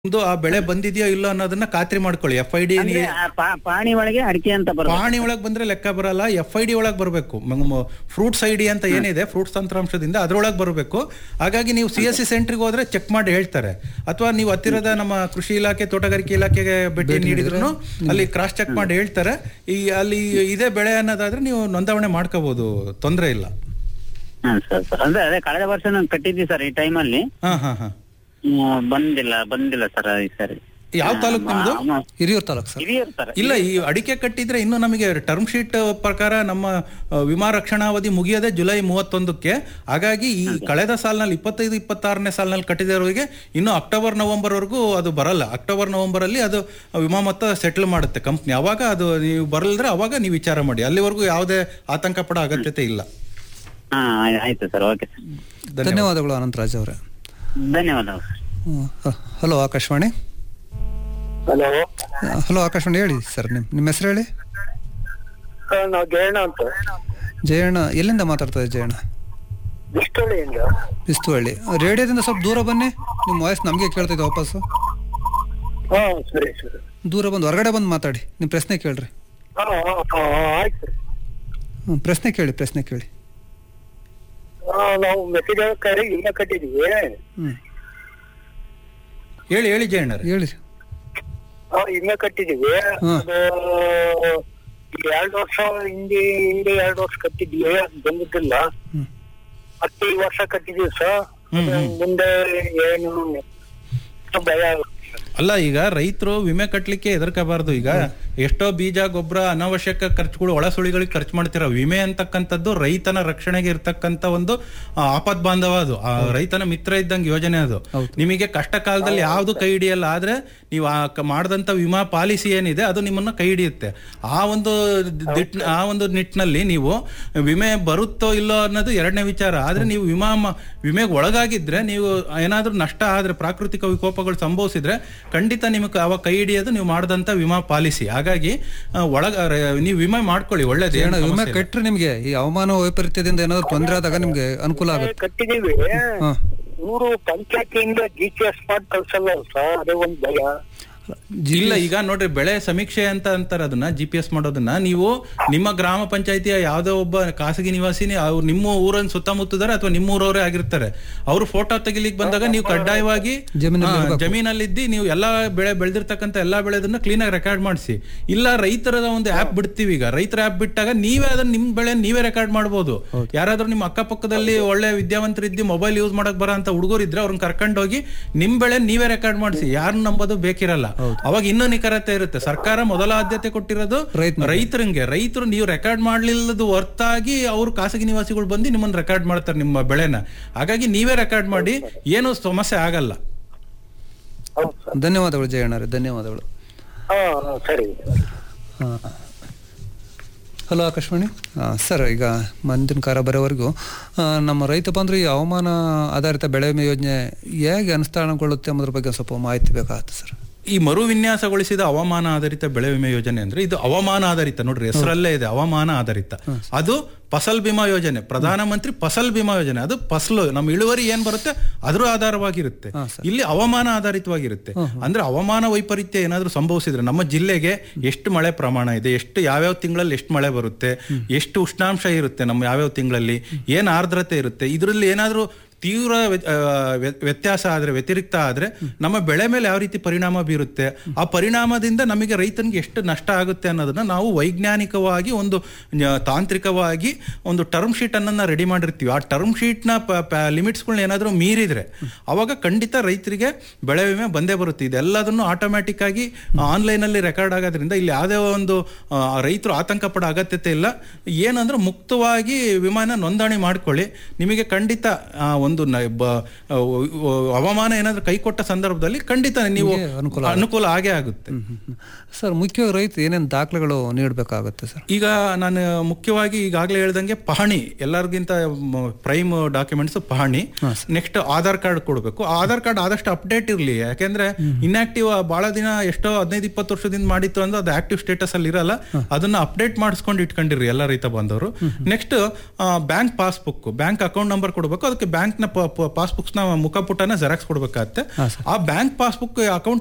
ಒಂದು ಆ ಬೆಳೆ ಬಂದಿದೆಯೋ ಇಲ್ಲೋ ಅನ್ನೋದನ್ನ ಖಾತ್ರಿ ಮಾಡ್ಕೊಳ್ಳಿ ಎಫ್ ಐ ಡಿ ಅಂದ್ರೆ ಆ ಪಾ- ಪಾಣಿ ಒಳಗೆ ಅಡಿಕೆ ಅಂತ ಬರುತ್ತೆ ಪಾಣಿ ಒಳಗ್ ಬಂದ್ರೆ ಲೆಕ್ಕ ಬರಲ್ಲ ಎಫ್ ಐ ಡಿ ಒಳಗ್ ಬರಬೇಕು ಫ್ರೂಟ್ಸ್ ಐ ಡಿ ಅಂತ ಏನಿದೆ ಫ್ರೂಟ್ಸ್ ತಂತ್ರಾಂಶದಿಂದ ಅದ್ರೊಳಗೆ ಬರಬೇಕು ಹಾಗಾಗಿ ನೀವು ಸಿ ಎಸ್ ಸಿ ಸೆಂಟ್ರಿಗೆ ಹೋದ್ರೆ ಚೆಕ್ ಮಾಡಿ ಹೇಳ್ತಾರೆ ಅಥವಾ ನೀವು ಹತ್ತಿರದ ನಮ್ಮ ಕೃಷಿ ಇಲಾಖೆ ತೋಟಗಾರಿಕೆ ಇಲಾಖೆಗೆ ಭೇಟಿ ನೀಡಿದ್ರು ಅಲ್ಲಿ ಕ್ರಾಸ್ ಚೆಕ್ ಮಾಡಿ ಹೇಳ್ತಾರೆ ಈ ಅಲ್ಲಿ ಇದೇ ಬೆಳೆ ಅನ್ನೋದಾದ್ರೆ ನೀವು ನೋಂದಾವಣೆ ಮಾಡ್ಕೋಬಹುದು ತೊಂದರೆ ಇಲ್ಲ ಹಾ ಸರ್ ಸರ್ ಅಂದ್ರೆ ಅದೇ ಕಳೆದ ವರ್ಷ ನಾನು ಕಟ್ಟಿದ್ವಿ ಸರ್ ಈ ಟೈಮಲ್ಲಿ ಹಾ ಹಾ ಹಾ ಬಂದಿಲ್ಲ ಬಂದಿಲ್ಲ ಸರ್ ಈ ಸರಿ ಯಾವ ತಾಲೂಕ್ ನಿಮ್ದು ಅಮ್ಮ, ಹಿರಿಯೂರು ತಾಲೂಕು ಸರ್ ಹಿರಿಯರು ಸರ್ ಇಲ್ಲ ಈ ಅಡಿಕೆ ಕಟ್ಟಿದ್ರೆ ಇನ್ನು ನಮಗೆ ಟರ್ಮ್ ಶೀಟ್ ಪ್ರಕಾರ ನಮ್ಮ ಆ, ವಿಮಾ ರಕ್ಷಣಾವಧಿ ಮುಗಿಯೋದೇ ಜುಲೈ ಮೂವತ್ತೊಂದಕ್ಕೆ ಹಾಗಾಗಿ ಈ ಕಳೆದ ಸಾಲಿನಲ್ಲಿ ಇಪ್ಪತ್ತೈದು ಇಪ್ಪತ್ತಾರನೇ ಸಾಲಿನಲ್ಲಿ ಕಟ್ಟಿದವರಿಗೆ ಇನ್ನು ಅಕ್ಟೋಬರ್ ನವೆಂಬರ್ ವರೆಗೂ ಅದು ಬರಲ್ಲ ಅಕ್ಟೋಬರ್ ನವೆಂಬರ್ ಅಲ್ಲಿ ಅದು ವಿಮಾ ಮೊತ್ತ ಸೆಟ್ಲ್ ಮಾಡುತ್ತೆ ಕಂಪ್ನಿ ಅವಾಗ ಅದು ನೀವು ಬರಲ್ದ್ರೆ ಅವಾಗ ನೀವು ವಿಚಾರ ಮಾಡಿ ಅಲ್ಲಿವರೆಗೂ ಯಾವುದೇ ಆತಂಕ ಪಡೋ ಅಗತ್ಯತೆ ಇಲ್ಲ ಹಾ ಆಯ್- ಆಯ್ತು ಸರ್ ಓಕೆ ಸರ್ ಧನ್ಯವಾದಗಳು ಅನಂತರಾಜ್ ಅವರೇ ಧನ್ಯವಾದಗಳು sir hello Akashvani hello hello Akashvani ಹೇಳಿ ಸರ್ ನಿಮ್ಮ ನಿಮ್ಮ ಹೆಸರು ಹೇಳಿ ನಾವು ಜಯಣ್ಣ ಅಂತ ಜಯಣ್ಣ ಎಲ್ಲಿಂದ ಮಾತಾಡ್ತದೆ ಜಯಣ್ಣ ಬಿಸ್ತಳಿಯಿಂದ ಬಿಸ್ತುವಳ್ಳಿ ರೇಡಿಯೋದಿಂದ ಸ್ವಲ್ಪ ದೂರ ಬನ್ನಿ ನಿಮ್ಮ ವಾಯ್ಸ್ ನಮಗೆ ಕೇಳ್ತೈತೆ ವಾಪಸ್ಸು ಹಾ ಸರಿ ಸರಿ ದೂರ ಬಂದು ಹೊರಗಡೆ ಬಂದು ಮಾತಾಡಿ ನಿಮ್ಮ ಪ್ರಶ್ನೆ ಕೇಳ್ರಿ ಹಾ ಹಾ ಹಾ ಆಯ್ತು ಸರ್ ಹ್ಮ್, ಪ್ರಶ್ನೆ ಕೇಳಿ ಪ್ರಶ್ನೆ ಕೇಳಿ ಹಾ ನಾವು ಮೆಸೇಜ್ ಕರೆ ಇಲ್ಲ ಕಟ್ಟಿದೀವಿ ಹ್ಞೂ ಹೇಳಿ ಹೇಳಿ ಜಯಣ್ಣರೇ ಹೇಳಿ ಹಾ ಇನ್ನ ಕಟ್ಟಿದೀವಿ ಹಾ. ಅದು ಎರಡು ವರ್ಷ ಹಿಂದೆ ಹಿಂದೆ ಎರಡು ವರ್ಷ ಕಟ್ಟಿದ್ವಿ ಅದು ಬಂದಿದ್ದಿಲ್ಲ ಹ್ಮ್. ಮತ್ತೆ ಈ ವರ್ಷ ಕಟ್ಟಿದೀವಿ ಸರ್ ಹ್ಮ್, ಅದು ಹ್ಮ್. ಮುಂದೆ ಏನು ಭಯ ಆಗುತ್ತೆ ಅಲ್ಲ ಈಗ ರೈತರು ವಿಮೆ ಕಟ್ಲಿಕ್ಕೆ ಹೆದರ್ಕಬಾರ್ದು ಈಗ ಎಷ್ಟೋ ಬೀಜ ಗೊಬ್ಬರ ಅನಾವಶ್ಯಕ ಖರ್ಚುಗಳು ಒಳ ಸುಳಿಗಳಿಗೆ ಖರ್ಚು ಮಾಡ್ತಿರೋ ವಿಮೆ ಅಂತಕ್ಕಂಥದ್ದು ರೈತನ ರಕ್ಷಣೆಗೆ ಇರ್ತಕ್ಕಂಥ ಒಂದು ಆ, ಆಪತ್ ಬಾಂಧವ ಅದು ಆ ರೈತನ ಮಿತ್ರ ಇದ್ದಂಗೆ ಯೋಜನೆ ಅದು ನಿಮಗೆ ಕಷ್ಟ ಕಾಲದಲ್ಲಿ ಯಾವ್ದು ಕೈ ಹಿಡಿಯಲ್ಲ ಆದ್ರೆ ನೀವು ಆ ಕ- ಮಾಡ್ದಂತ ವಿಮಾ ಪಾಲಿಸಿ ಏನಿದೆ ಅದು ನಿಮ್ಮನ್ನ ಕೈ ಹಿಡಿಯುತ್ತೆ ಆ ಒಂದು ದಿಟ್ ಆ ಒಂದು ನಿಟ್ಟಿನಲ್ಲಿ ನೀವು ವಿಮೆ ಬರುತ್ತೋ ಇಲ್ಲೋ ಅನ್ನೋದು ಎರಡನೇ ವಿಚಾರ ಆದ್ರೆ ನೀವು ವಿಮಾ ಮ- ವಿಮೆಗೆ ಒಳಗಾಗಿದ್ರೆ ನೀವು ಏನಾದ್ರೂ ನಷ್ಟ ಆದ್ರೆ ಪ್ರಾಕೃತಿಕ ವಿಕೋಪಗಳು ಸಂಭವಿಸಿದ್ರೆ ಖಂಡಿತ ನಿಮಗೆ ಅವಾಗ ಕೈ ಹಿಡಿಯೋದು ನೀವು ಮಾಡಿದಂತ ವಿಮಾ ಪಾಲಿಸಿ ಹಾಗಾಗಿ ಆ, ಒಳಗ ರ- ನೀವು ವಿಮೆ ಮಾಡ್ಕೊಳ್ಳಿ ಒಳ್ಳೇದು ಏನು ಜಯಣ್ಣ ವಿಮೆ ಸಮಸ್ಯೆ ಇಲ್ಲ. ಕಟ್ರೆ ನಿಮಗೆ ಈ ಹವಾಮಾನ ವೈಪರೀತ್ಯದಿಂದ ಏನಾದ್ರು ತೊಂದರೆ ಆದಾಗ ನಿಮ್ಗೆ ಅನುಕೂಲ ಆಗುತ್ತೆ ಕಟ್ಟಿದೀವಿ ಹಾ ಇವರು ಪಂಚಾಯತಿಯಿಂದ ಜಿ ಪಿ ಎಸ್ ಮಾಡಿ ಕಳ್ಸಲ್ಲ ಸರ್ ಅದೇ ಒಂದ್ ಭಯ ಇಲ್ಲ ಈಗ ನೋಡ್ರಿ ಬೆಳೆ ಸಮೀಕ್ಷೆ ಅಂತ ಅಂತಾರೆ ಅದನ್ನ ಜಿ ಪಿ ಎಸ್ ಮಾಡೋದನ್ನ ನೀವು ನಿಮ್ಮ ಗ್ರಾಮ ಪಂಚಾಯತಿಯ ಯಾವ್ದೋ ಒಬ್ಬ ಖಾಸಗಿ ನಿವಾಸಿನಿ ಅವ್ರು ನಿಮ್ಮ ಊರನ್ನ ಸುತ್ತಮುತ್ತಿದಾರೆ ಅಥವಾ ನಿಮ್ಮ ಊರವರೇ ಆಗಿರ್ತಾರೆ ಅವರು ಫೋಟೋ ತೆಗಿಲಿಕ್ಕೆ ಬಂದಾಗ ನೀವು ಕಡ್ಡಾಯವಾಗಿ ಜಮೀನಲ್ಲಿ ಹಾ, ಜಮೀನಲ್ಲಿದ್ದು ನೀವು ಎಲ್ಲಾ ಬೆಳೆ ಬೆಳೆದಿರ್ತಕ್ಕಂಥ ಎಲ್ಲಾ ಬೆಳೆದನ್ನ ಕ್ಲೀನ್ ಆಗಿ ರೆಕಾರ್ಡ್ ಮಾಡಿಸಿ ಇಲ್ಲ ರೈತರ ಒಂದು ಆಪ್ ಬಿಡ್ತೀವಿ ಈಗ ರೈತರ ಆಪ್ ಬಿಟ್ಟಾಗ ನೀವೇ ಅದನ್ನ ನಿಮ್ ಬೆಳೆ ನೀವೇ ರೆಕಾರ್ಡ್ ಮಾಡ್ಬೋದು ಯಾರಾದ್ರೂ ನಿಮ್ಮ ಅಕ್ಕಪಕ್ಕದಲ್ಲಿ ಒಳ್ಳೆ ವಿದ್ಯಾವಂತರಿದ್ದು ಮೊಬೈಲ್ ಯೂಸ್ ಮಾಡಕ್ ಬರೋ ಅಂತ ಹುಡುಗರು ಇದ್ರೆ ಅವ್ರನ್ನ ಕರ್ಕೊಂಡೋಗಿ ನಿಮ್ ಬೆಳೆ ನೀವೇ ರೆಕಾರ್ಡ್ ಮಾಡಿಸಿ ಯಾರನ್ನ ನಂಬೋದು ಬೇಕಿರಲ್ಲ ಅವಾಗ ಇನ್ನೂ ನಿಖರತೆ ಇರುತ್ತೆ ಸರ್ಕಾರ ಮೊದಲ ಆದ್ಯತೆ ಕೊಟ್ಟಿರೋದು ರೈತ್ನಿಗೆ. ರೈತರಿಗೆ ರೈತರು ನೀವು ರೆಕಾರ್ಡ್ ಮಾಡ್ಲಿಲ್ಲದ ಹೊರತಾಗಿ ಅವರು ಖಾಸಗಿ ನಿವಾಸಿಗಳು ಬಂದು ನಿಮ್ಮನ್ನ ರೆಕಾರ್ಡ್ ಮಾಡ್ತಾರೆ ನಿಮ್ಮ ಬೆಳೆನ ಹಾಗಾಗಿ ನೀವೇ ರೆಕಾರ್ಡ್ ಮಾಡಿ ಏನು ಸಮಸ್ಯೆ ಆಗಲ್ಲ ಹೌದು ಸರ್ ಧನ್ಯವಾದಗಳು ಜಯಣ್ಣರೇ ಧನ್ಯವಾದಗಳು ಹಾ ಹಾ, ಸರಿ ಹಲೋ ಆಕಾಶವಾಣಿ ಆ, ಸರ್ ಈಗ ಮುಂದಿನ ಕಾರ ಬರೋವರೆಗೂ ಆ, ನಮ್ಮ ರೈತ ಬಂದ್ರೆ ಈ ಹವಾಮಾನ ಆಧಾರಿತ ಬೆಳೆ ವಿಮೆ ಯೋಜನೆ ಹೇಗೆ ಅನುಷ್ಠಾನಗೊಳ್ಳುತ್ತೆ ಅನ್ನೋದ್ರ ಬಗ್ಗೆ ಸ್ವಲ್ಪ ಮಾಹಿತಿ ಬೇಕಾಗುತ್ತೆ ಸರ್ ಈ ಮರು ವಿನ್ಯಾಸಗೊಳಿಸಿದ ಹವಾಮಾನ ಆಧಾರಿತ ಬೆಳೆ ವಿಮೆ ಯೋಜನೆ ಅಂದ್ರೆ ಇದು ಹವಾಮಾನ ಆಧಾರಿತ ನೋಡ್ರಿ ಹೆಸರಲ್ಲೇ ಇದೆ ಹವಾಮಾನ ಆಧಾರಿತ ಅದು ಫಸಲ್ ಬಿಮಾ ಯೋಜನೆ ಪ್ರಧಾನಮಂತ್ರಿ ಫಸಲ್ ಬಿಮಾ ಯೋಜನೆ ಅದು ಫಸಲು ನಮ್ಮ ಇಳುವರಿ ಏನ್ ಬರುತ್ತೆ ಅದ್ರ ಆಧಾರವಾಗಿರುತ್ತೆ ಇಲ್ಲಿ ಹವಾಮಾನ ಆಧಾರಿತವಾಗಿರುತ್ತೆ ಅಂದ್ರೆ ಹವಾಮಾನ ವೈಪರೀತ್ಯ ಏನಾದ್ರೂ ಸಂಭವಿಸಿದ್ರೆ ನಮ್ಮ ಜಿಲ್ಲೆಗೆ ಎಷ್ಟು ಮಳೆ ಪ್ರಮಾಣ ಇದೆ ಎಷ್ಟು ಯಾವ್ಯಾವ ತಿಂಗಳಲ್ಲಿ ಎಷ್ಟು ಮಳೆ ಬರುತ್ತೆ ಎಷ್ಟು ಉಷ್ಣಾಂಶ ಇರುತ್ತೆ ನಮ್ಮ ಯಾವ್ಯಾವ ತಿಂಗಳಲ್ಲಿ ಏನ್ ಆರ್ದ್ರತೆ ಇರುತ್ತೆ ಇದರಲ್ಲಿ ಏನಾದ್ರೂ ತೀವ್ರ ವ್ಯ- ಆ, ವ್ಯ- ವ್ಯತ್ಯಾಸ ಆದ್ರೆ ವ್ಯತಿರಿಕ್ತ ಆದ್ರೆ ನಮ್ಮ ಬೆಳೆ ಮೇಲೆ ಯಾವ ರೀತಿ ಪರಿಣಾಮ ಬೀರುತ್ತೆ ಆ ಪರಿಣಾಮದಿಂದ ನಮಗೆ ರೈತನಿಗೆ ಎಷ್ಟು ನಷ್ಟ ಆಗುತ್ತೆ ಅನ್ನೋದನ್ನ ನಾವು ವೈಜ್ಞಾನಿಕವಾಗಿ ಒಂದು ನ್ಯ- ತಾಂತ್ರಿಕವಾಗಿ ಒಂದು ಟರ್ಮ್ ಶೀಟ್ ಅನ್ನ ರೆಡಿ ಮಾಡಿರ್ತೀವಿ ಆ ಟರ್ಮ್ ಶೀಟ್ ನ ಲಿಮಿಟ್ಸ್ಗಳನ್ನ ಏನಾದ್ರೂ ಮೀರಿದ್ರೆ ಅವಾಗ ಖಂಡಿತ ರೈತರಿಗೆ ಬೆಳೆ ವಿಮೆ ಬಂದೇ ಬರುತ್ತೆ ಇದೆಲ್ಲದನ್ನು ಆಟೋಮ್ಯಾಟಿಕ್ ಆಗಿ ಆನ್ಲೈನ್ ಅಲ್ಲಿ ರೆಕಾರ್ಡ್ ಆಗೋದ್ರಿಂದ ಇಲ್ಲಿ ಯಾವುದೇ ಒಂದು ಆ, ರೈತರು ಆತಂಕ ಪಡೋ ಅಗತ್ಯತೆ ಇಲ್ಲ ಏನಂದ್ರೆ ಮುಕ್ತವಾಗಿ ವಿಮಾನ ನೋಂದಣಿ ಮಾಡ್ಕೊಳ್ಳಿ ನಿಮಗೆ ಖಂಡಿತ ಆ, ಒಂದು ನ- ಬ- ಆ, ಹವಾಮಾನ ಏನಾದ್ರೂ ಕೈ ಕೊಟ್ಟ ಸಂದರ್ಭದಲ್ಲಿ ಖಂಡಿತ ನೀವು ಅನುಕೂಲ ಅನುಕೂಲ ಆಗೇ ಆಗುತ್ತೆ ಸರ್ ಮುಖ್ಯವಾಗಿ ರೈತ ಏನೇನು ದಾಖಲೆಗಳು ನೀಡಬೇಕಾಗುತ್ತೆ ಸರ್ ಈಗ ನಾನು ಮುಖ್ಯವಾಗಿ ಈಗಾಗಲೇ ಹೇಳ್ದಂಗೆ ಪಹಣಿ ಎಲ್ಲರಿಗಿಂತ ಪ್ರೈಮ್ ಡಾಕ್ಯುಮೆಂಟ್ಸ್ ಪಹಣಿ ನೆಕ್ಸ್ಟ್ ಆಧಾರ್ ಕಾರ್ಡ್ ಕೊಡಬೇಕು ಆಧಾರ್ ಕಾರ್ಡ್ ಆದಷ್ಟು ಅಪ್ಡೇಟ್ ಇರಲಿ ಯಾಕೆಂದ್ರೆ ಇನ್ಆಕ್ಟಿವ್ ಬಹಳ ದಿನ ಎಷ್ಟೋ ಹದಿನೈದು ಇಪ್ಪತ್ತು ವರ್ಷದಿಂದ ಮಾಡಿತ್ತು ಅಂದ್ರೆ ಅದು ಆಕ್ಟಿವ್ ಸ್ಟೇಟಸ್ ಅಲ್ಲಿ ಇರಲ್ಲ ಅದನ್ನ ಅಪ್ಡೇಟ್ ಮಾಡಿಸ್ಕೊಂಡು ಇಟ್ಕೊಂಡಿರಿ ಎಲ್ಲ ರೈತ ಬಂದವರು next bank passbook bank account number ಕೊಡಬೇಕು ಅದಕ್ಕೆ ಬ್ಯಾಂಕ್ ನ ಪಾಸ್ಬುಕ್ಸ್ ನ ಮುಖಪುಟನ ಜೆರಾಕ್ಸ್ ಕೊಡ್ಬೇಕಾಗತ್ತೆ ಹಾ, ಆ ಬ್ಯಾಂಕ್ ಪಾಸ್ಬುಕ್ ಅಕೌಂಟ್